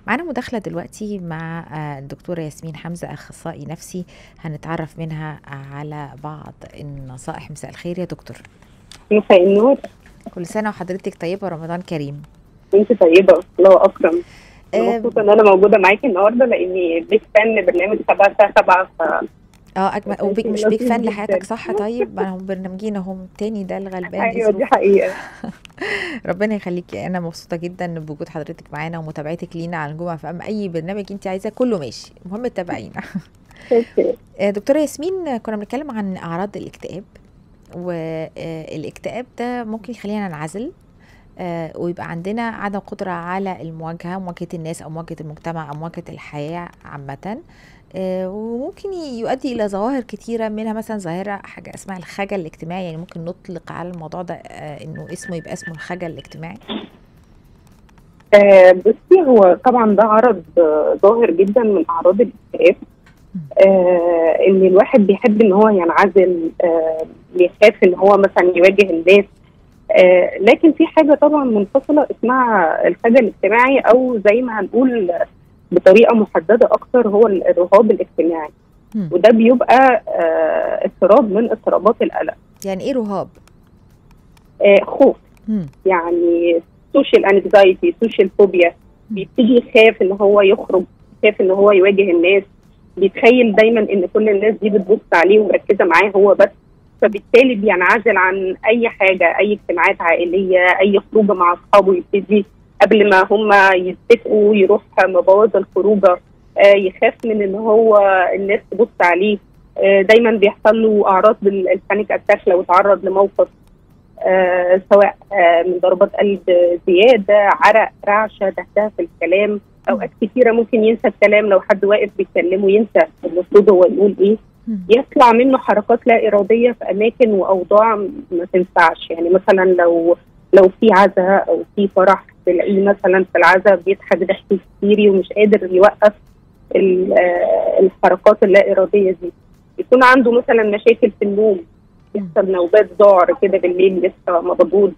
معانا مداخلة دلوقتي مع آه، الدكتورة ياسمين حمزة أخصائي نفسي هنتعرف منها على بعض النصائح مساء الخير يا دكتور مساء النور كل سنة وحضرتك طيبة ورمضان كريم انت طيبه الله اكرم آه، مبسوطه ان انا موجوده معاكي النهارده لاني بيك فان برنامج سبعة الساعه 7 ف اه أجمل وبيك مش بيك لطيف فان جداً. لحياتك صح طيب ما هم برنامجين هم تاني ده الغلبان ايوه اسمه دي حقيقه ربنا يخليكي انا مبسوطه جدا بوجود حضرتك معانا ومتابعتك لينا على الجمعه فاما اي برنامج انت عايزاه كله ماشي المهم تتابعينا أوكي. آه، دكتوره ياسمين كنا بنتكلم عن اعراض الاكتئاب والاكتئاب ده ممكن يخلينا ننعزل آه، ويبقى عندنا عدم قدرة على المواجهة مواجهة الناس أو مواجهة المجتمع أو مواجهة الحياة عامة آه، وممكن يؤدي إلى ظواهر كتيرة منها مثلا ظاهرة حاجة اسمها الخجل الاجتماعي يعني ممكن نطلق على الموضوع ده آه، إنه اسمه يبقى اسمه الخجل الاجتماعي آه بصي هو طبعا ده عرض آه، ظاهر جدا من اعراض الاكتئاب آه ان الواحد بيحب ان هو ينعزل آه بيخاف ان هو مثلا يواجه الناس آه لكن في حاجه طبعا منفصله اسمها الخجل الاجتماعي او زي ما هنقول بطريقه محدده اكتر هو الرهاب الاجتماعي مم. وده بيبقى آه اضطراب من اضطرابات القلق يعني إيه رهاب؟ آه خوف مم. يعني سوشيال انكزايتي سوشيال فوبيا بيبتدي يخاف ان هو يخرج يخاف ان هو يواجه الناس بيتخيل دايما ان كل الناس دي بتبص عليه ومركزه معاه هو بس فبالتالي بينعزل عن اي حاجه اي اجتماعات عائليه اي خروجه مع اصحابه يبتدي قبل ما هم يتفقوا يروح مبوظ الخروجه آه يخاف من ان هو الناس تبص عليه آه دايما بيحصل له اعراض بالبانيك اتاك لو اتعرض لموقف آه سواء آه من ضربات قلب زياده عرق رعشه دهده في الكلام اوقات كتيره ممكن ينسى الكلام لو حد واقف بيتكلمه ينسى المفروض هو يقول ايه مم. يطلع منه حركات لا اراديه في اماكن واوضاع ما تنفعش يعني مثلا لو لو في عزاء او في فرح تلاقيه مثلا في العزاء بيضحك ضحك هستيري ومش قادر يوقف ال- آه، الحركات اللا اراديه دي يكون عنده مثلا مشاكل في النوم يحصل نوبات ذعر كده بالليل لسه مضغوط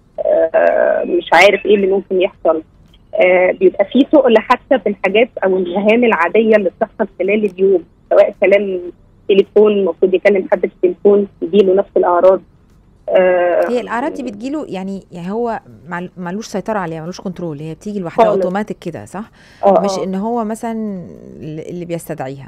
آه، مش عارف ايه اللي ممكن يحصل آه، بيبقى في تقل حتى في الحاجات او المهام العاديه اللي بتحصل خلال اليوم سواء كلام تليفون المفروض يكلم حد في التليفون يجيله نفس الاعراض آه، هي الأعراض دي بتجيله يعني يعني هو معل- معلوش سيطرة عليها معلوش كنترول هي بتيجي لوحدها خالص. اوتوماتيك كده صح؟ آه، مش آه. ان هو مثلا اللي بيستدعيها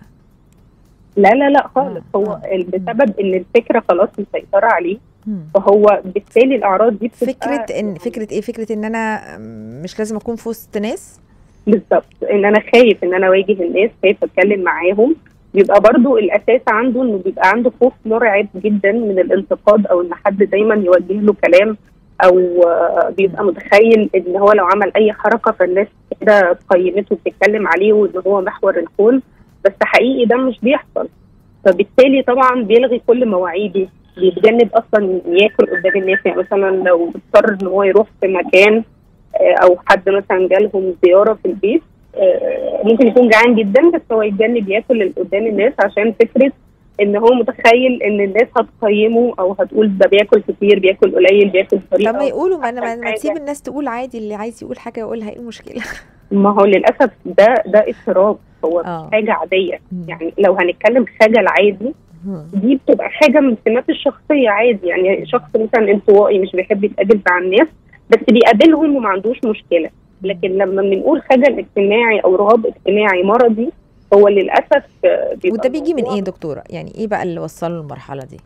لا لا لا خالص آه، هو آه. بسبب ان الفكره خلاص مسيطره عليه مم. فهو بالتالي الاعراض دي بتبقى فكرة ان فكرة ايه فكرة ان انا مش لازم اكون في وسط ناس بالظبط ان انا خايف ان انا اواجه الناس خايف اتكلم معاهم بيبقى برضو الاساس عنده انه بيبقى عنده خوف مرعب جدا من الانتقاد او ان حد دايما يوجه له كلام او آه، بيبقى متخيل ان هو لو عمل اي حركه فالناس كده قيمته بتتكلم عليه وان هو محور الكون بس حقيقي ده مش بيحصل فبالتالي طبعا بيلغي كل مواعيده بيتجنب اصلا ياكل قدام الناس يعني مثلا لو اضطر ان هو يروح في مكان آه، او حد مثلا جالهم زياره في البيت آه، ممكن يكون جعان جدا بس هو يتجنب ياكل قدام الناس عشان فكره ان هو متخيل ان الناس هتقيمه او هتقول ده بياكل كتير بياكل قليل بياكل بطريقه طب ما يقولوا ما انا ما- أحسن ما حاجة. تسيب الناس تقول عادي اللي عايز يقول حاجة يقولها ايه المشكلة ما هو للاسف ده ده اضطراب هو مش آه. حاجه عاديه مم. يعني لو هنتكلم خجل عادي مم. دي بتبقى حاجه من سمات الشخصيه عادي يعني شخص مثلا انطوائي مش بيحب يتقابل مع الناس بس بيقابلهم وما عندوش مشكله لكن لما بنقول خجل اجتماعي او رهاب اجتماعي مرضي هو للاسف آه، بيبقى وده بيجي من الموضوع- ايه يا دكتورة يعني ايه بقى اللي وصله للمرحلة دي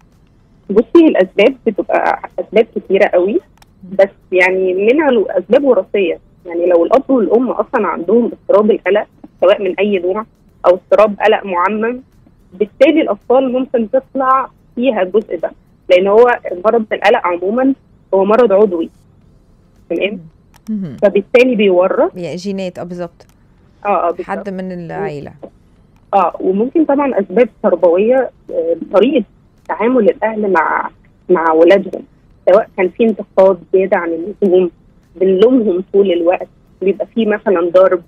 بصي الاسباب بتبقى اسباب كتيره قوي بس يعني منها له اسباب وراثيه يعني لو الاب والام اصلا عندهم اضطراب القلق سواء من اي نوع او اضطراب قلق معمم بالتالي الاطفال ممكن تطلع فيها الجزء ده لان هو مرض القلق عموما هو مرض عضوي تمام مم. فبالتالي بيورث يعني جينات اه بالظبط اه اه بالظبط. حد من العيلة اه وممكن طبعا اسباب تربويه آه، طريقه تعامل الاهل مع مع ولادهم سواء كان في انتقاد زياده عن اللزوم بنلومهم طول الوقت بيبقى في مثلا ضرب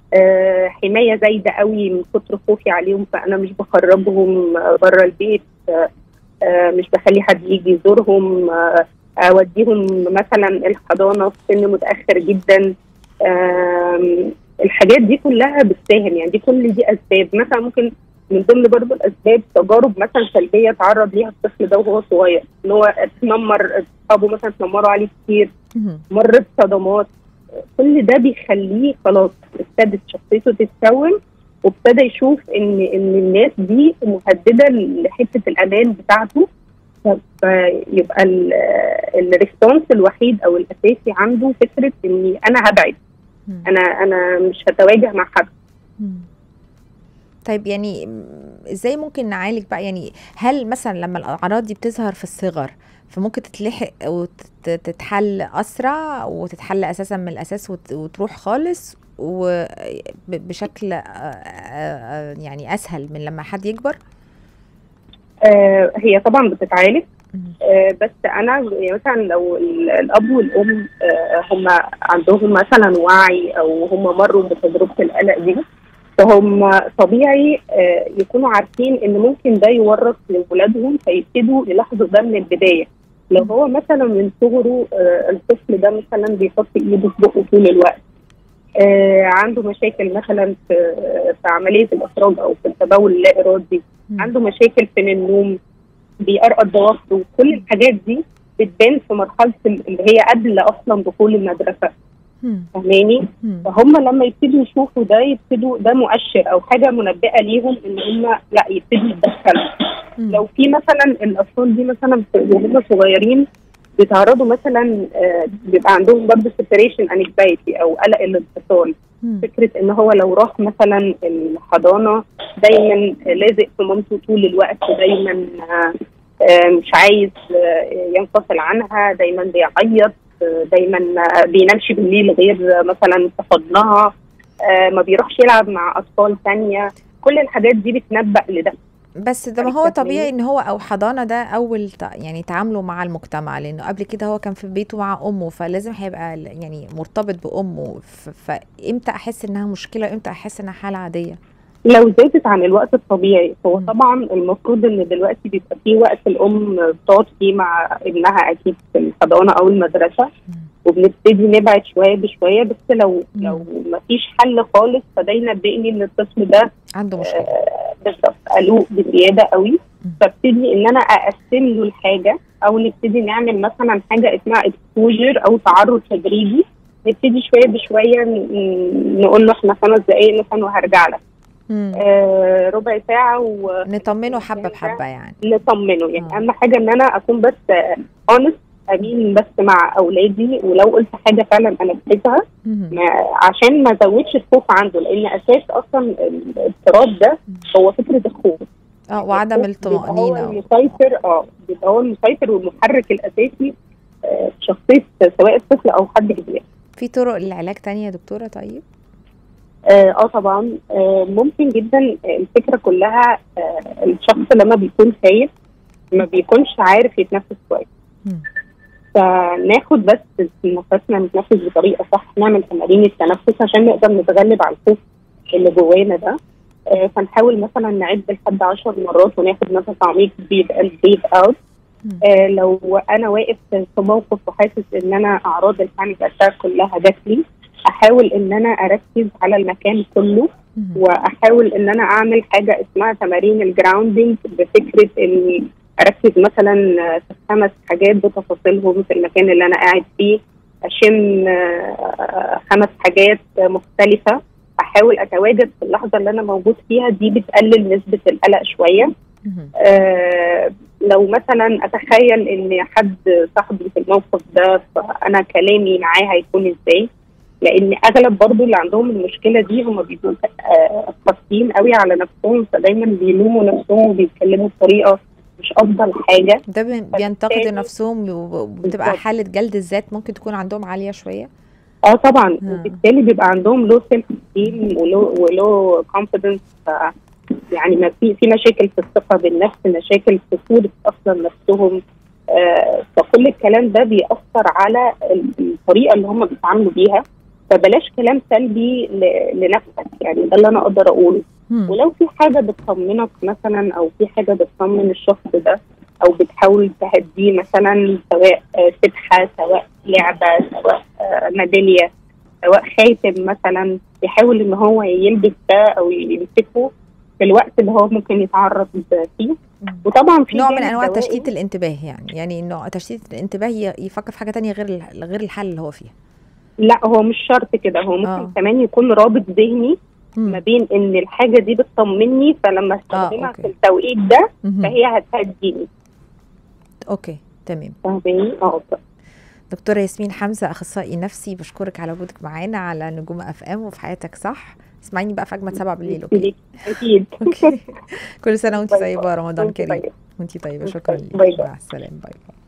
آه حمايه زايده قوي من كتر خوفي عليهم فانا مش بخرجهم آه، بره البيت آه آه مش بخلي حد يجي يزورهم آه اوديهم مثلا الحضانه في سن متاخر جدا آم، الحاجات دي كلها بتساهم يعني دي كل دي اسباب مثلا ممكن من ضمن برضه الاسباب تجارب مثلا سلبيه تعرض ليها الطفل ده وهو صغير ان هو اتنمر اصحابه مثلا اتنمروا عليه كتير مهم. مر بصدمات كل ده بيخليه خلاص ابتدت شخصيته تتكون وابتدى يشوف ان ان الناس دي مهدده لحته الامان بتاعته ف- فيبقى الريسبونس الوحيد او الاساسي عنده فكره اني انا هبعد مم. انا انا مش هتواجه مع حد مم. طيب يعني م- ازاي ممكن نعالج بقى يعني هل مثلا لما الاعراض دي بتظهر في الصغر فممكن تتلحق وتتحل اسرع وتتحل اساسا من الاساس وت- وتروح خالص وبشكل يعني اسهل من لما حد يكبر آه هي طبعا بتتعالج مم. آه بس انا يعني مثلا لو ال- الاب والام آه هم عندهم مثلا وعي او هم مروا بتجربه القلق دي فهم طبيعي آه يكونوا عارفين ان ممكن ده يورث لاولادهم فيبتدوا يلاحظوا ده من البدايه لو هو مثلا من صغره آه الطفل ده مثلا بيحط ايده في بقه طول الوقت آه عنده مشاكل مثلا في في عمليه الاخراج او في التبول اللا ارادي مم. عنده مشاكل في النوم بيقرقط ضوافره كل الحاجات دي بتبان في مرحله ال- اللي هي قبل اصلا دخول المدرسه مم. فاهماني مم. فهم لما يبتدوا يشوفوا ده يبتدوا ده مؤشر او حاجه منبئه ليهم ان هم لا يبتدوا يتدخلوا مم. لو في مثلا الاطفال دي مثلا في- وهم صغيرين بيتعرضوا مثلا آه، بيبقى عندهم برضه سيبريشن انكزايتي او قلق الانفصال مم. فكره ان هو لو راح مثلا الحضانه دايما لازق في مامته طول الوقت دايما آه، آه، مش عايز آه، ينفصل عنها دايما بيعيط آه، دايما آه، بينامش بالليل غير آه، مثلا في حضنها آه، ما بيروحش يلعب مع اطفال تانية كل الحاجات دي بتنبأ لده بس ده ما هو فاهماني؟ طبيعي ان هو او حضانه ده اول ت- يعني تعامله مع المجتمع لانه قبل كده هو كان في بيته مع امه فلازم هيبقى ال- يعني مرتبط بامه ف- فامتى احس انها مشكله وامتى احس انها حاله عاديه لو زادت عن الوقت الطبيعي هو مم. طبعا المفروض ان دلوقتي بيبقى في وقت الام بتقعد فيه مع ابنها اكيد في الحضانه او المدرسه مم. وبنبتدي نبعد شويه بشويه بس لو مم. لو ما فيش حل خالص فده ينبئني ان الطفل ده عنده مشكله آه، بالظبط قلوق بزياده قوي مم. فابتدي ان انا اقسم له الحاجه او نبتدي نعمل مثلا حاجه اسمها اكسبوجر او تعرض تدريجي نبتدي شويه بشويه ن- نقول له احنا خمس دقائق مثلا وهرجع لك مم. آه ربع ساعه و نطمنه حبه بحبه يعني نطمنه يعني آه. اهم حاجه ان انا اكون بس اونست امين بس مع اولادي ولو قلت حاجه فعلا انا شايفها مم. ما- عشان ما ازودش الخوف عنده لان اساس اصلا الاضطراب ده هو فكره الخوف اه وعدم الخوف بيبقى هو الطمانينه المسيطر اه بيبقى هو المسيطر والمحرك الاساسي آه، في شخصيه سواء الطفل او حد كبير في طرق للعلاج تانية يا دكتوره طيب اه آه طبعا آه ممكن جدا آه، الفكره كلها آه الشخص لما بيكون خايف ما بيكونش عارف يتنفس كويس مم. فناخد بس نفسنا نتنفس بطريقه صح نعمل تمارين التنفس عشان نقدر نتغلب على الخوف اللي جوانا ده آه فنحاول مثلا نعد لحد 10 مرات وناخد نفس عميق بريد ان بريد اوت مم. آه لو انا واقف في موقف وحاسس ان انا اعراض البانيك اتاك كلها جات لي احاول ان انا اركز على المكان كله مم. واحاول ان انا اعمل حاجه اسمها تمارين الجراوندنج بفكره اني اركز مثلا في خمس حاجات بتفاصيلهم في المكان اللي انا قاعد فيه اشم آه، خمس حاجات مختلفه احاول اتواجد في اللحظه اللي انا موجود فيها دي بتقلل نسبه القلق شويه مم. آه لو مثلا اتخيل ان حد صاحبي في الموقف ده فانا كلامي معاه هيكون ازاي لان اغلب برضو اللي عندهم المشكله دي هم بيبقوا آه، قاسيين قوي على نفسهم فدايما بيلوموا نفسهم وبيتكلموا بطريقه مش افضل حاجه ده بي- بينتقدوا فبالتالي- نفسهم وب- وبتبقى بالظبط. حاله جلد الذات ممكن تكون عندهم عاليه شويه اه طبعا مم. وبالتالي بيبقى عندهم لو سيلف ستيم ولو ولو كونفيدنس يعني ما في في مشاكل في الثقه بالنفس مشاكل في صوره اصلا نفسهم آه فكل الكلام ده بيأثر على ال- الطريقه اللي هم بيتعاملوا بيها فبلاش كلام سلبي ل- لنفسك يعني ده اللي انا اقدر اقوله مم. ولو في حاجه بتطمنك مثلا او في حاجه بتطمن الشخص ده او بتحاول تهديه مثلا سواء آه، سبحه سواء لعبه سواء آه، ميداليه سواء خاتم مثلا يحاول ان هو يلبس ده او يمسكه في الوقت اللي هو ممكن يتعرض فيه وطبعا في نوع من جانب انواع دوائي. تشتيت الانتباه يعني يعني انه تشتيت الانتباه ي- يفكر في حاجه تانية غير ال- غير الحل اللي هو فيها لا هو مش شرط كده هو ممكن آه. كمان يكون رابط ذهني مم. ما بين ان الحاجه دي بتطمني فلما استخدمها أوكي. في التوقيت ده مهم. فهي هتهديني اوكي تمام فاهماني اه دكتوره ياسمين حمزه اخصائي نفسي بشكرك على وجودك معانا على نجوم اف ام وفي حياتك صح اسمعيني بقى في اجمد سبعة بالليل اوكي اكيد اوكي كل سنه وانت باي طيبه باي. رمضان وانت كريم طيب. وانت طيبه وانت شكرا طيب. ليك باي باي. مع السلامه باي باي